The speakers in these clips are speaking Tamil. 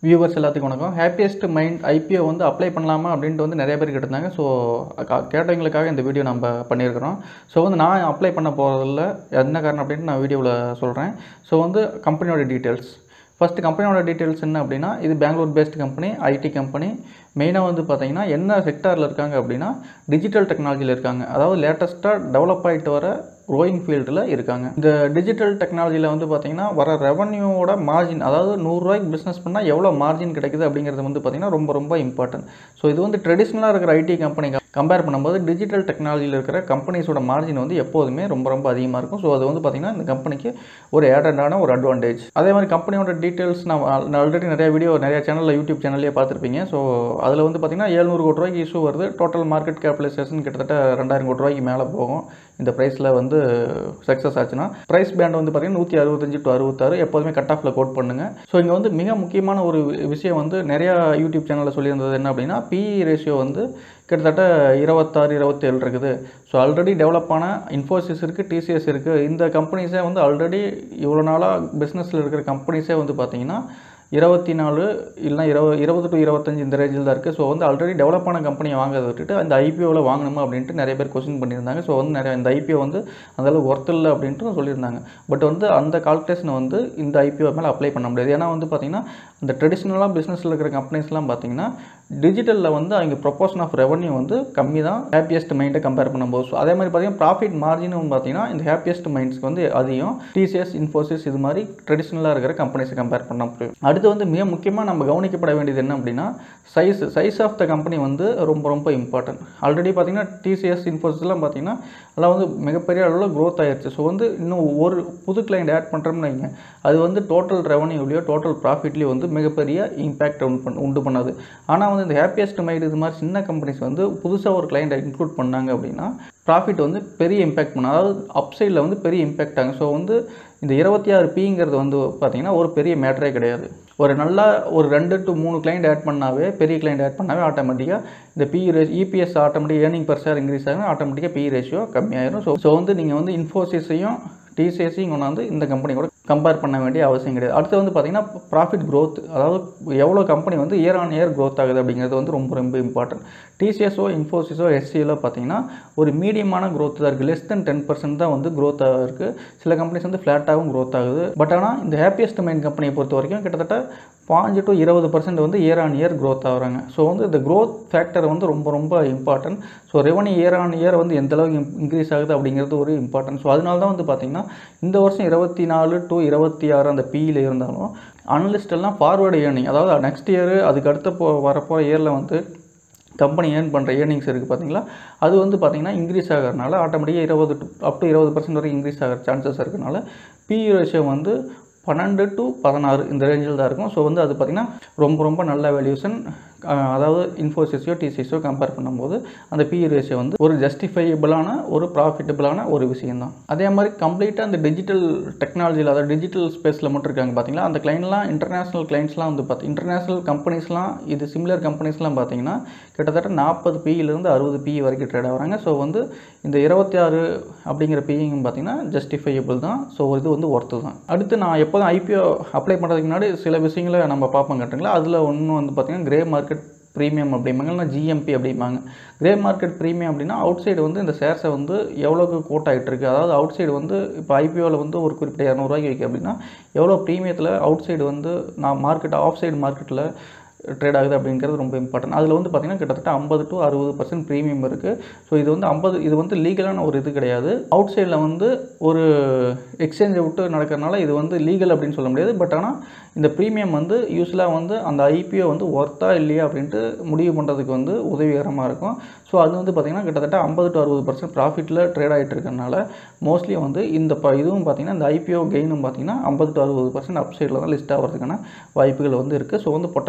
வியூவர்ஸ் எல்லாத்துக்கும் வணக்கம் ஹாப்பியஸ்ட் மைண்ட் ஐபிஓ வந்து அப்ளை பண்ணலாமா அப்படின்ட்டு வந்து நிறைய பேர் கேட்டிருந்தாங்க ஸோ கேட்டவங்களுக்காக இந்த வீடியோ நம்ம பண்ணியிருக்கிறோம் ஸோ வந்து நான் அப்ளை பண்ண போகிறதில்ல என்ன காரணம் அப்படின்ட்டு நான் வீடியோவில் சொல்கிறேன் ஸோ வந்து கம்பெனியோட டீட்டெயில்ஸ் ஃபஸ்ட்டு கம்பெனியோட டீட்டெயில்ஸ் என்ன அப்படின்னா இது Bangalore based company IT company மெயினாக வந்து பார்த்தீங்கன்னா என்ன செக்டாரில் இருக்காங்க அப்படின்னா டிஜிட்டல் டெக்னாலஜியில் இருக்காங்க அதாவது லேட்டஸ்ட்டாக டெவலப் ஆகிட்டு வர க்ரோயிங் ஃபீல்டில் இருக்காங்க இந்த டிஜிட்டல் டெக்னாலஜியில் வந்து பார்த்தீங்கன்னா வர ரெவன்யூவோட மார்ஜின் அதாவது நூறுரூவாய்க்கு பிஸ்னஸ் பண்ணால் எவ்வளோ மார்ஜின் கிடைக்குது அப்படிங்கிறது வந்து பார்த்தீங்கன்னா ரொம்ப ரொம்ப இம்பார்ட்டன்ட் ஸோ இது வந்து ட்ரெடிஷ்னலாக இருக்கிற ஐடி கம்பெனி கம்பேர் பண்ணும்போது டிஜிட்டல் டெக்னாலஜியில் இருக்கிற கம்பெனிஸோட மார்ஜின் வந்து எப்போதுமே ரொம்ப ரொம்ப அதிகமாக இருக்கும் ஸோ அது வந்து பார்த்திங்கன்னா இந்த கம்பெனிக்கு ஒரு ஆடடான ஒரு அட்வான்டேஜ் அதே மாதிரி கம்பெனியோட டீட்டெயில்ஸ் நான் ஆல்ரெடி நிறைய வீடியோ நிறைய சேனலில் யூடியூப் சேனல்லே பார்த்துருப்பீங்க ஸோ அதில் வந்து பார்த்திங்கன்னா ஏழ்நூறு கோடி ரூபாய்க்கு இஷ்யூ வருது டோட்டல் மார்க்கெட் கேபிடலைசேஷன் கிட்டத்தட்ட ரெண்டாயிரம் கோடி ரூபாய்க்கு மேலே போகும் இந்த ப்ரைஸில் வந்து சக்ஸஸ் ஆச்சுன்னா ப்ரைஸ் பேண்ட் வந்து பார்த்திங்கன்னா நூற்றி அறுபத்தஞ்சு டு அறுபத்தாறு எப்போதுமே கட் ஆஃபில் கோட் பண்ணுங்கள் ஸோ இங்கே வந்து மிக முக்கியமான ஒரு விஷயம் வந்து நிறையா யூடியூப் சேனலில் சொல்லியிருந்தது என்ன அப்படின்னா பிஇ ரேஷியோ வந்து கிட்டத்தட்ட இருபத்தாறு இருபத்தேழு இருக்குது ஸோ ஆல்ரெடி டெவலப் ஆன இன்ஃபோசிஸ் இருக்குது டிசிஎஸ் இருக்குது இந்த கம்பெனிஸே வந்து ஆல்ரெடி இவ்வளோ நாளாக பிஸ்னஸில் இருக்கிற கம்பெனிஸே வந்து பார்த்திங்கன்னா இருபத்தி நாலு இல்லைனா இருபது இருபது டு இருபத்தஞ்சி இந்த ரேஞ்சில் தான் இருக்குது ஸோ வந்து ஆல்ரெடி டெவலப் ஆன கம்பெனியை வாங்குறதை விட்டுட்டு அந்த ஐபிஓவில் வாங்கணுமா அப்படின்ட்டு நிறைய பேர் கொஸ்டின் பண்ணியிருந்தாங்க ஸோ வந்து நிறைய இந்த ஐபிஓ வந்து அந்தளவுக்கு ஒர்த் இல்லை அப்படின்ட்டு சொல்லியிருந்தாங்க பட் வந்து அந்த கால்குலேஷனை வந்து இந்த ஐபிஓ மேலே அப்ளை பண்ண முடியாது ஏன்னா வந்து பார்த்திங்கன்னா இந்த ட்ரெடிஷ்னலாக பிஸ்னஸில் இருக்கிற கம்பெனிஸ்லாம் பார்த்திங்கன்னா டிஜிட்டலில் வந்து அவங்க ப்ரொப்போஷன் ஆஃப் ரெவன்யூ வந்து கம்மி தான் ஹாப்பியஸ்ட் மைண்டை கம்பேர் பண்ணும்போது ஸோ அதே மாதிரி பார்த்திங்கன்னா ப்ராஃபிட் மார்ஜினும் பார்த்திங்கன்னா இந்த ஹாப்பியஸ்ட் மைண்ட்ஸ்க்கு வந்து அதிகம் டிசிஎஸ் இன்ஃபோசிஸ் இது மாதிரி ட்ரெடிஷ்னலாக இருக்கிற கம்பெனிஸை கம்பேர் பண்ண முடியும் அடுத்து வந்து மிக முக்கியமாக நம்ம கவனிக்கப்பட வேண்டியது என்ன அப்படின்னா size size of the company வந்து ரொம்ப ரொம்ப இம்பார்ட்டன்ட் ஆல்ரெடி பார்த்திங்கன்னா டிசிஎஸ் இன்ஃபோசிஸ்லாம் பார்த்திங்கன்னா அதெல்லாம் வந்து மிகப்பெரிய அளவில் க்ரோத் ஆயிடுச்சு ஸோ வந்து இன்னும் ஒரு புது கிளைண்ட் ஆட் பண்ணுறோம்னு வைங்க அது வந்து டோட்டல் ரெவன்யூலையோ டோட்டல் ப்ராஃபிட்லேயோ வந்து மிகப்பெரிய இம்பேக்ட் உண்டு பண்ண உண்டு பண்ணாது ஆனால் வந்து இந்த ஹாப்பியஸ்ட் மைடு இது மாதிரி சின்ன கம்பெனிஸ் வந்து புதுசாக ஒரு கிளைண்ட்டை இன்க்ளூட் பண்ணாங்க அப்படின்னா ப்ராஃபிட் வந்து பெரிய இம்பேக்ட் பண்ணும் அதாவது அப்சைடில் வந்து பெரிய இம்பேக்ட் ஆகும் ஸோ வந்து இந்த இருபத்தி ஆறு பிங்கிறது வந்து பார்த்திங்கன்னா ஒரு பெரிய மேட்டரே கிடையாது ஒரு நல்லா ஒரு ரெண்டு டு மூணு கிளைண்ட் ஆட் பண்ணாவே பெரிய கிளைண்ட் ஆட் பண்ணாவே ஆட்டோமேட்டிக்காக இந்த பி ரே EPS automatic earning per share increase ஆகும் ஆட்டோமேட்டிக்காக பி ரேஷியோ கம்மியாயிரும் ஸோ ஸோ வந்து நீங்கள் வந்து இன்ஃபோசிஸையும் டிசிஎஸ்ஸையும் கொண்டாந்து இந்த கம்பெனி கூட கம்பேர் பண்ண வேண்டிய அவசியம் கிடையாது அடுத்து வந்து பார்த்திங்கன்னா ப்ராஃபிட் க்ரோத் அதாவது எவ்வளோ கம்பெனி வந்து இயர் ஆன் இயர் க்ரோத் ஆகுது அப்படிங்கிறது வந்து ரொம்ப ரொம்ப இம்பார்ட்டன்ட் டிசிஎஸோ இன்ஃபோசிஸோ எஸ்சியிலோ பார்த்தீங்கன்னா ஒரு மீடியமான க்ரோத் தான் இருக்குது லெஸ் தென் டென் பர்சன்ட் தான் வந்து க்ரோத்தாக இருக்குது சில கம்பெனிஸ் வந்து ஃப்ளாட்டாகவும் க்ரோத் ஆகுது பட் ஆனால் இந்த ஹாப்பியஸ்ட் மைண்ட் கம்பெனியை பொறுத்த வரைக்கும் கிட்டத்தட்ட பாஞ்சு டு இருபது பர்சன்ட் வந்து இயர் ஆன் இயர் க்ரோத் ஆகுறாங்க ஸோ வந்து இந்த க்ரோத் ஃபேக்டர் வந்து ரொம்ப ரொம்ப important so revenue year on year வந்து எந்த அளவுக்கு இன்க்ரீஸ் ஆகுது அப்படிங்கிறது ஒரு இம்பார்ட்டன்ட் ஸோ அதனால தான் வந்து பார்த்திங்கன்னா இந்த வருஷம் இருபத்தி நாலு டு இருபத்தி ஆறு அந்த பியில் இருந்தாலும் அனலிஸ்ட் எல்லாம் ஃபார்வேர்டு ஏர்னிங் அதாவது நெக்ஸ்ட் இயர் அதுக்கு அடுத்த போ வரப்போகிற இயரில் வந்து கம்பெனி ஏர்ன் பண்ணுற ஏர்னிங்ஸ் இருக்குது பார்த்தீங்களா அது வந்து பார்த்திங்கன்னா இன்க்ரீஸ் ஆகிறதுனால ஆட்டோமேட்டிக்காக இருபது அப் டு இருபது பர்சன்ட் வரைக்கும் இன்க்ரீஸ் ஆகிற சான்சஸ் இருக்கனால பிஇ ரேஷியோ வந்து பன்னெண்டு டு பதினாறு இந்த ரேஞ்சில் தான் இருக்கும் ஸோ வந்து அது பார்த்திங்கன்னா ரொம்ப ரொம்ப நல்ல வேல்யூஷன் அதாவது இன்ஃபோசிஸோ டிசிஸோ கம்பேர் பண்ணும்போது அந்த பிஇ ரேஷியோ வந்து ஒரு ஜஸ்டிஃபையபிளான ஒரு ப்ராஃபிட்டபிளான ஒரு விஷயம் தான் அதே மாதிரி கம்ப்ளீட்டாக அந்த டிஜிட்டல் டெக்னாலஜியில் அதாவது டிஜிட்டல் ஸ்பேஸில் மட்டும் இருக்காங்க பார்த்தீங்களா அந்த கிளைண்ட்லாம் இன்டர்நேஷ்னல் கிளைண்ட்ஸ்லாம் வந்து பார்த்து இன்டர்நேஷ்னல் கம்பெனிஸ்லாம் இது சிமிலர் கம்பெனிஸ்லாம் பார்த்தீங்கன்னா கிட்டத்தட்ட நாற்பது பிஇலேருந்து அறுபது பிஇ வரைக்கும் ட்ரேட் ஆகிறாங்க ஸோ வந்து இந்த இருபத்தி ஆறு அப்படிங்கிற பிஇங்கும் பார்த்தீங்கன்னா ஜஸ்டிஃபையபிள் தான் ஸோ இது வந்து ஒர்த்து தான் அடுத்து நான் எப்போதும் ஐபிஓ அப்ளை பண்ணுறதுக்கு முன்னாடி சில விஷயங்களை நம்ம பார்ப்போம் கட்டுங்களா அதில் ஒன்று வந்து பார்த்திங்கன்னா கிரே மார்க்கெட் ப்ரீமியம் அப்படிம்பாங்க இல்லைனா ஜிஎம்பி அப்படிம்பாங்க கிரே மார்க்கெட் ப்ரீமியம் அப்படின்னா அவுட் சைடு வந்து இந்த ஷேர்ஸை வந்து எவ்வளோக்கு கோட் ஆகிட்டு இருக்குது அதாவது அவுட் சைடு வந்து இப்போ ஐபிஓவில் வந்து ஒரு குறிப்பிட்ட இரநூறுவாய்க்கு வைக்க அப்படின்னா எவ்வளோ ப்ரீமியத்தில் அவுட் சைடு வந்து நான் மார்க்கெட் ஆஃப் சைடு மார்க்கெட்டில் ட்ரேட் ஆகுது அப்படிங்கிறது ரொம்ப இம்பார்ட்டன்ட் அதில் வந்து பார்த்திங்கன்னா கிட்டத்தட்ட ஐம்பது டு அறுபது பர்சன்ட் ப்ரீமியம் இருக்குது ஸோ இது வந்து ஐம்பது இது வந்து லீகலான ஒரு இது கிடையாது அவுட் சைடில் வந்து ஒரு எக்ஸ்சேஞ்சை விட்டு நடக்கிறனால இது வந்து லீகல் அப்படின்னு சொல்ல முடியாது பட் ஆனால் இந்த ப்ரீமியம் வந்து யூஸ்வலாக வந்து அந்த ஐபிஓ வந்து ஒர்த்தா இல்லையா அப்படின்ட்டு முடிவு பண்ணுறதுக்கு வந்து உதவிகரமாக இருக்கும் ஸோ அது வந்து பார்த்திங்கன்னா கிட்டத்தட்ட ஐம்பது டு அறுபது பர்சன்ட் ப்ராஃபிட்டில் ட்ரேட் ஆகிட்டு இருக்கனால மோஸ்ட்லி வந்து இந்த ப இதுவும் பார்த்திங்கன்னா இந்த ஐபிஓ கெயினும் பார்த்திங்கன்னா ஐம்பது டு அறுபது பர்சன்ட் அப்சைடில் தான் லிஸ்ட் ஆகிறதுக்கான வாய்ப்புகள் வந்து இருக்குது ஸோ வந்து பொட்டன்ஷியல் அப்சைட்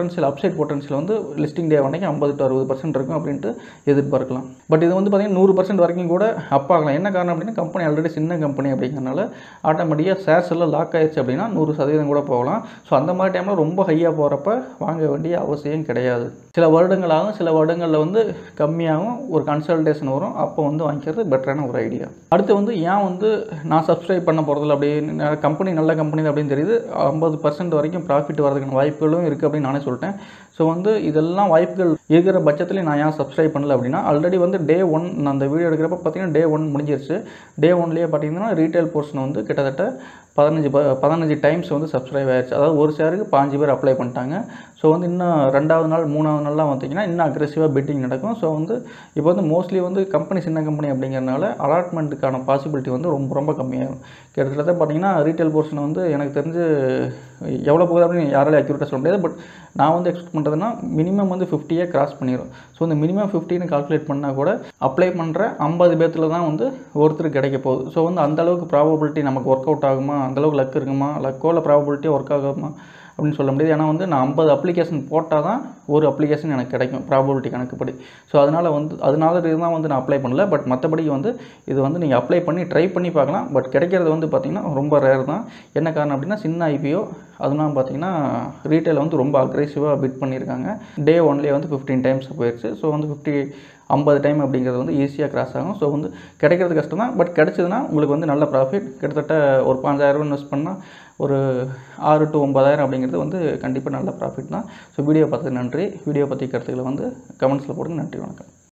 அப்சைட் பொட்டன்ஷியல் வந்து லிஸ்டிங் டே வரைக்கும் ஐம்பது டு அறுபது பர்சன்ட் இருக்கும் அப்படின்ட்டு எதிர்பார்க்கலாம் பட் இது வந்து பார்த்திங்கன்னா நூறு பர்சன்ட் வரைக்கும் கூட அப் ஆகலாம் என்ன காரணம் அப்படின்னா கம்பெனி ஆல்ரெடி சின்ன கம்பெனி அப்படிங்கிறனால ஆட்டோமேட்டிக்காக ஷேர்ஸ் எல்லாம் லாக் ஆயிடுச்சு அப்படின்னா நூறு சதவீதம் கூட போகலாம் ஸோ அந்த மாதிரி டைமில் ரொம்ப ஹையாக போகிறப்ப வாங்க வேண்டிய அவசியம் கிடையாது சில வருடங்களாகும் சில வருடங்களில் வந்து கம்மியாகும் ஒரு கன்சல்டேஷன் வரும் அப்போ வந்து வாங்கிக்கிறது பெட்டரான ஒரு ஐடியா அடுத்து வந்து ஏன் வந்து நான் சப்ஸ்கிரைப் பண்ண போகிறதில்ல அப்படின்னு கம்பெனி நல்ல கம்பெனி அப்படின்னு தெரியுது ஐம்பது பர்சன்ட் வரைக்கும் ப்ராஃபிட் வரதுக்கான வாய்ப்புகளும் இருக்குது அப்படின்னு நானே சொல்லிட்டேன் ஸோ வந்து இதெல்லாம் வாய்ப்புகள் இருக்கிற பட்சத்தில் நான் ஏன் சப்ஸ்கிரைப் பண்ணல அப்படின்னா ஆல்ரெடி வந்து டே ஒன் நான் அந்த வீடியோ எடுக்கிறப்ப பார்த்தீங்கன்னா டே ஒன் முடிஞ்சிருச்சு டே ஒன்லேயே பார்த்தீங்கன்னா ரீட்டைல் போர்ஷன் வந்து கிட்டத்தட்ட பதினஞ்சு ப பதினஞ்சு டைம்ஸ் வந்து சப்ஸ்கிரைப் ஆயிடுச்சு அதாவது ஒரு ஷேருக்கு பாஞ்சு பேர் அப்ளை பண்ணிட்டாங்க ஸோ வந்து இன்னும் ரெண்டாவது நாள் மூணாவது நாள்லாம் பார்த்தீங்கன்னா இன்னும் அக்ரெசிவாக பெட்டிங் நடக்கும் ஸோ வந்து இப்போ வந்து மோஸ்ட்லி வந்து கம்பெனி சின்ன கம்பெனி அப்படிங்கிறனால அலாட்மெண்ட்டுக்கான பாசிபிலிட்டி வந்து ரொம்ப ரொம்ப கம்மியாகும் கிட்டத்தட்ட பார்த்தீங்கன்னா ரீட்டைல் போர்ஷன் வந்து எனக்கு தெரிஞ்சு எவ்வளோ போகுது அப்படின்னு யாராலையும் அக்யூரேட்டாக சொல்ல முடியாது பட் நான் வந்து எக்ஸ்பெக்ட் பண்ணுறதுன்னா மினிமம் வந்து ஃபிஃப்டியே கிராஸ் பண்ணிடும் ஸோ இந்த மினிமம் ஃபிஃப்டின்னு கால்குலேட் பண்ணால் கூட அப்ளை பண்ணுற ஐம்பது பேர்த்தில் தான் வந்து ஒருத்தர் கிடைக்க போகுது ஸோ வந்து அந்த அளவுக்கு ப்ராபபிலிட்டி நமக்கு ஒர்க் அவுட் ஆகுமா அந்தளவுக்கு லக் இருக்குமா லக்கோ இல்லை ப்ராபபிலிட்டியாக ஒர்க் ஆகுமா அப்படின்னு சொல்ல முடியாது ஏன்னா வந்து நான் ஐம்பது அப்ளிகேஷன் போட்டால் தான் ஒரு அப்ளிகேஷன் எனக்கு கிடைக்கும் ப்ராபபிலிட்டி கணக்குப்படி ஸோ அதனால் வந்து அதனால தான் வந்து நான் அப்ளை பண்ணல பட் மற்றபடி வந்து இது வந்து நீங்கள் அப்ளை பண்ணி ட்ரை பண்ணி பார்க்கலாம் பட் கிடைக்கிறது வந்து பார்த்திங்கன்னா ரொம்ப ரேர் தான் என்ன காரணம் அப்படின்னா சின்ன ஐபிஓ அதெல்லாம் பார்த்தீங்கன்னா ரீட்டைல் வந்து ரொம்ப அக்ரெசிவாக பிட் பண்ணியிருக்காங்க டே ஒன்லேயே வந்து ஃபிஃப்டீன் டைம்ஸ் போயிடுச்சு ஸோ வந்து ஃபிஃப்டி ஐம்பது டைம் அப்படிங்கிறது வந்து ஈஸியாக கிராஸ் ஆகும் ஸோ வந்து கிடைக்கிறது கஷ்டம் தான் பட் கிடச்சதுன்னா உங்களுக்கு வந்து நல்ல ப்ராஃபிட் கிட்டத்தட்ட ஒரு பாஞ்சாயிரம் இன்வெஸ்ட் பண்ணால் ஒரு ஆறு டு ஒம்பதாயிரம் அப்படிங்கிறது வந்து கண்டிப்பாக நல்ல ப்ராஃபிட் தான் ஸோ வீடியோ பார்த்தது நன்றி வீடியோ பற்றி கருத்துக்களை வந்து கமெண்ட்ஸில் போடுங்க நன்றி வணக்கம்